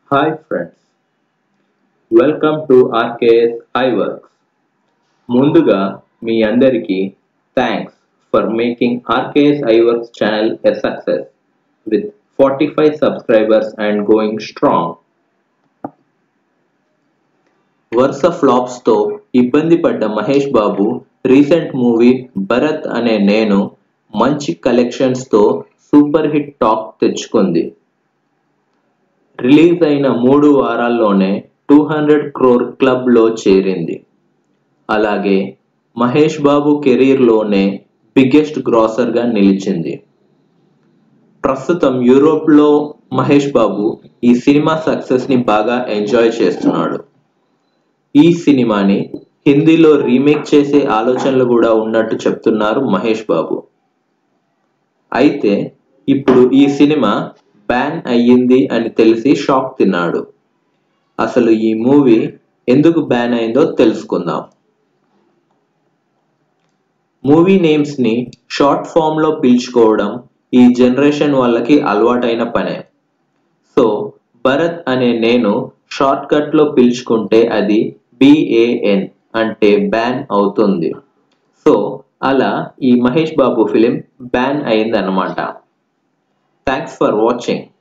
Hi friends, welcome to RKS iWorks. ముందుగా మీ అందరికీ thanks for making RKS iWorks channel a success with forty five subscribers and going strong వరుస ఫ్లాప్స్తో ఇబ్బంది పడ్డ మహేష్ బాబు రీసెంట్ మూవీ భరత్ అనే నేను మంచి కలెక్షన్స్తో సూపర్ హిట్ టాక్ తెచ్చుకుంది రిలీజ్ అయిన మూడు వారాల్లోనే టూ హండ్రెడ్ క్రోర్ క్లబ్లో చేరింది అలాగే మహేష్ బాబు కెరీర్లోనే బిగ్గెస్ట్ గ్రాసర్గా నిలిచింది ప్రస్తుతం యూరోప్లో మహేష్ బాబు ఈ సినిమా సక్సెస్ని బాగా ఎంజాయ్ చేస్తున్నాడు ఈ సినిమాని హిందీలో రీమేక్ చేసే ఆలోచనలు కూడా ఉన్నట్టు చెప్తున్నారు మహేష్ బాబు అయితే ఇప్పుడు ఈ సినిమా బ్యాన్ అయ్యింది అని తెలిసి షాక్ తిన్నాడు అసలు ఈ మూవీ ఎందుకు బ్యాన్ అయిందో తెలుసుకుందాం మూవీ నేమ్స్ ని షార్ట్ ఫామ్ లో పిలుచుకోవడం ఈ జనరేషన్ వాళ్ళకి అలవాటైన పనే సో భరత్ అనే నేను షార్ట్ కట్ లో పిలుచుకుంటే అది బిఏఎన్ అంటే బ్యాన్ అవుతుంది సో అలా ఈ మహేష్ బాబు ఫిలిం బ్యాన్ అయిందన్నమాట థ్యాంక్స్ ఫర్ వాచింగ్